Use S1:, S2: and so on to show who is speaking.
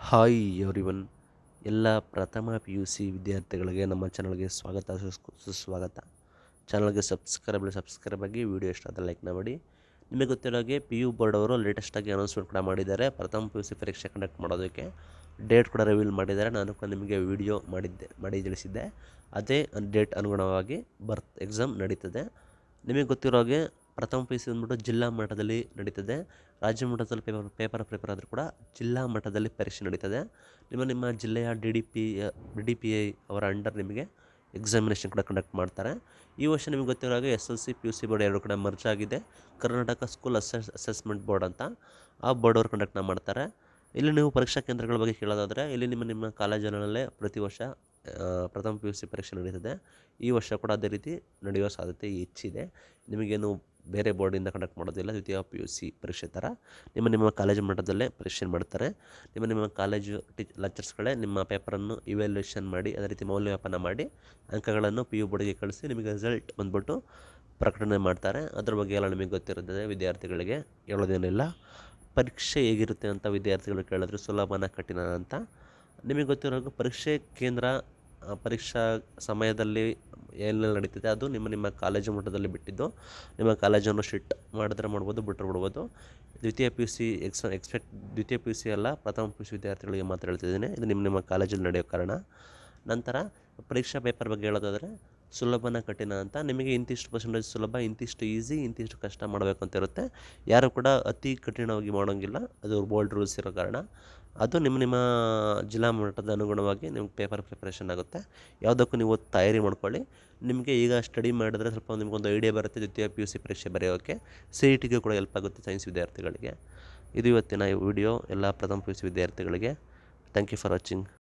S1: hi everyone ಎಲ್ಲ ಪ್ರಥಮ P U C ವಿದ್ಯಾರ್ಥಿಗಳಿಗೆ ನಮ್ಮ ಚಾನಲ್ಗೆ ಸ್ವಾಗತ ಸುಸ್- ಸುಸ್ವಾಗತ ಚಾನಲ್ಗೆ ಸಬ್ಸ್ಕ್ರೈಬ್ ಸಬ್ಸ್ಕ್ರೈಬ್ ಆಗಿ ವಿಡಿಯೋ ಇಷ್ಟ ಆದರೆ ಲೈಕ್ನ ಮಾಡಿ ನಿಮಗೆ ಗೊತ್ತಿರೋ ಹಾಗೆ ಪಿ ಯು ಬೋರ್ಡ್ ಅವರು ಲೇಟೆಸ್ಟಾಗಿ ಅನೌನ್ಸ್ಮೆಂಟ್ ಕೂಡ ಮಾಡಿದ್ದಾರೆ ಪ್ರಥಮ ಪಿ ಯು ಸಿ ಪರೀಕ್ಷೆ ಕಂಡಕ್ಟ್ ಮಾಡೋದಕ್ಕೆ ಡೇಟ್ ಕೂಡ ರಿವೀಲ್ ಮಾಡಿದ್ದಾರೆ ನಾನು ಕೂಡ ನಿಮಗೆ ವಿಡಿಯೋ ಮಾಡಿದ್ದೆ ಮಾಡಿ ತಿಳಿಸಿದ್ದೆ ಅದೇ ಡೇಟ್ ಅನುಗುಣವಾಗಿ ಬರ್ತ್ ಎಕ್ಸಾಮ್ ನಡೀತದೆ ನಿಮಗೆ ಗೊತ್ತಿರೋ ಹಾಗೆ ಪ್ರಥಮ ಪಿ ಯು ಸಿ ಬಂದ್ಬಿಟ್ಟು ಜಿಲ್ಲಾ ಮಟ್ಟದಲ್ಲಿ ನಡೀತದೆ ರಾಜ್ಯ ಮಟ್ಟದಲ್ಲಿ ಪೇಪರ್ ಪೇಪರ್ ಪ್ರಿಪೇರ್ ಆದರೂ ಕೂಡ ಜಿಲ್ಲಾ ಮಟ್ಟದಲ್ಲಿ ಪರೀಕ್ಷೆ ನಡೀತದೆ ನಿಮ್ಮ ನಿಮ್ಮ ಜಿಲ್ಲೆಯ D D P D D P I ಅವರ ಅಂಡರ್ ನಿಮಗೆ ಎಕ್ಸಾಮಿನೇಷನ್ ಕೂಡ ಕಂಡಕ್ಟ್ ಮಾಡ್ತಾರೆ ಈ ವರ್ಷ ನಿಮಗೆ ಗೊತ್ತಿರೋ ಹಾಗೆ S L C P U C board ಎರಡು ಕಡೆ ಮರ್ಜ್ ಆಗಿದೆ Karnataka school assess assessment board ಅಂತ ಆ ಬೋರ್ಡ್ ಅವರು ಕಂಡಕ್ಟ್ನ ಮಾಡ್ತಾರೆ ಇಲ್ಲಿ ನೀವು ಪರೀಕ್ಷಾ ಕೇಂದ್ರಗಳ ಬಗ್ಗೆ ಕೇಳೋದಾದರೆ ಇಲ್ಲಿ ನಿಮ್ಮ ನಿಮ್ಮ ಕಾಲೇಜಿನಲ್ಲೇ ಪ್ರತಿ ವರ್ಷ ಆ, ಪ್ರಥಮ ಪಿ ಯು ಸಿ ಪರೀಕ್ಷೆ ನಡೀತದೆ ಈ ವರ್ಷ ಕೂಡ ಅದೇ ರೀತಿ ನಡೆಯುವ ಸಾಧ್ಯತೆ ಹೆಚ್ಚಿದೆ ನಿಮಗೇನು ಬೇರೆ ಬೋರ್ಡಿಂದ ಕಂಡಕ್ಟ್ ಮಾಡೋದಿಲ್ಲ ದ್ವಿತೀಯ ಪಿ ಯು ಸಿ ಪರೀಕ್ಷೆ ಥರ ನಿಮ್ಮ ನಿಮ್ಮ ಕಾಲೇಜು ಮಟ್ಟದಲ್ಲೇ ಪರೀಕ್ಷೆ ಮಾಡ್ತಾರೆ ನಿಮ್ಮ ನಿಮ್ಮ ಕಾಲೇಜು ಟಿ ಲೆಕ್ಚರ್ಸ್ಗಳೇ ನಿಮ್ಮ ಪೇಪರನ್ನು ಇವ್ಯಾಲ್ಯೂಯೇಷನ್ ಮಾಡಿ ಅದೇ ರೀತಿ ಮೌಲ್ಯಮಾಪನ ಮಾಡಿ ಅಂಕಗಳನ್ನು ಪಿ ಯು ಬೋರ್ಡ್ಗೆ ಕಳಿಸಿ ನಿಮಗೆ ರಿಸಲ್ಟ್ ಬಂದ್ಬಿಟ್ಟು ಪ್ರಕಟಣೆ ಮಾಡ್ತಾರೆ ಅದ್ರ ಬಗ್ಗೆ ಎಲ್ಲ ನಿಮಗೆ ಗೊತ್ತಿರುತ್ತದೆ ವಿದ್ಯಾರ್ಥಿಗಳಿಗೆ ಹೇಳೋದೇನಿಲ್ಲ ಪರೀಕ್ಷೆ ಹೇಗಿರುತ್ತೆ ಅಂತ ವಿದ್ಯಾರ್ಥಿಗಳು ಕೇಳಿದ್ರು ಸುಲಭನ ಕಠಿಣ ಅಂತ ನಿಮಗೆ ಗೊತ್ತಿರೋ ಹಾಗೆ ಪರೀಕ್ಷೆ ಕೇಂದ್ರ ಆ, ಪರೀಕ್ಷಾ ಸಮಯದಲ್ಲಿ ಏನೆಲ್ಲ ನಡೀತಿದೆ ಅದು ನಿಮ್ಮ ನಿಮ್ಮ ಕಾಲೇಜು ಮಟ್ಟದಲ್ಲಿ ಬಿಟ್ಟಿದ್ದು ನಿಮ್ಮ ಕಾಲೇಜನ್ನು ಶಿಟ್ ಮಾಡಿದ್ರೆ ಮಾಡ್ಬೋದು ಬಿಟ್ಟರೆ ಬಿಡ್ಬೋದು ದ್ವಿತೀಯ P U C ex expect ದ್ವಿತೀಯ ಪಿ ಯು ಸಿ ಅಲ್ಲ ಪ್ರಥಮ ಪಿ ಯು ಸಿ ವಿದ್ಯಾರ್ಥಿಗಳಿಗೆ ಮಾತ್ರ ಹೇಳ್ತಿದ್ದೀನಿ ಇದು ನಿಮ್ಮ ನಿಮ್ಮ ಕಾಲೇಜಲ್ಲಿ ನಡೆಯೋ ಕಾರಣ ನಂತರ ಪರೀಕ್ಷಾ ಪೇಪರ್ ಬಗ್ಗೆ ಹೇಳೋದಾದರೆ ಸುಲಭನ ಕಠಿಣ ಅಂತ ನಿಮಗೆ ಇಂತಿಷ್ಟು ಪರ್ಸೆಂಟೇಜ್ ಸುಲಭ ಇಂತಿಷ್ಟು ಈಸಿ ಇಂತಿಷ್ಟು ಕಷ್ಟ ಮಾಡಬೇಕು ಅಂತ ಇರುತ್ತೆ ಯಾರು ಕೂಡ ಅತಿ ಕಠಿಣವಾಗಿ ಮಾಡೋಂಗಿಲ್ಲ ಅದು ಬೋಲ್ಡ್ ರೂಲ್ಸ್ ಇರೋ ಕಾರಣ ಅದು ನಿಮ್ಮ ನಿಮ್ಮ ಜಿಲ್ಲಾ ಮಟ್ಟದ ಅನುಗುಣವಾಗಿ ನಿಮ್ಗೆ ಪೇಪರ್ ಪ್ರಿಪ್ರೇಷನ್ ಆಗುತ್ತೆ ಯಾವುದಕ್ಕೂ ನೀವು ತಯಾರಿ ಮಾಡ್ಕೊಳ್ಳಿ ನಿಮಗೆ ಈಗ ಸ್ಟಡಿ ಮಾಡಿದ್ರೆ ಸ್ವಲ್ಪ ನಿಮಗೊಂದು ಐಡಿಯಾ ಬರುತ್ತೆ ದ್ವಿತೀಯ ಪಿ ಯು ಸಿ ಪರೀಕ್ಷೆ ಬರೆಯೋಕ್ಕೆ ಸಿ ಇ ಟಿಗೆ ಕೂಡ ಹೆಲ್ಪ್ ಆಗುತ್ತೆ ಸೈನ್ಸ್ ವಿದ್ಯಾರ್ಥಿಗಳಿಗೆ ಇದು ಇವತ್ತಿನ ಈ ವಿಡಿಯೋ ಎಲ್ಲ ಪ್ರಥಮ ಪಿ ಯು ಸಿ ವಿದ್ಯಾರ್ಥಿಗಳಿಗೆ ಥ್ಯಾಂಕ್ ಯು ಫಾರ್ ವಾಚಿಂಗ್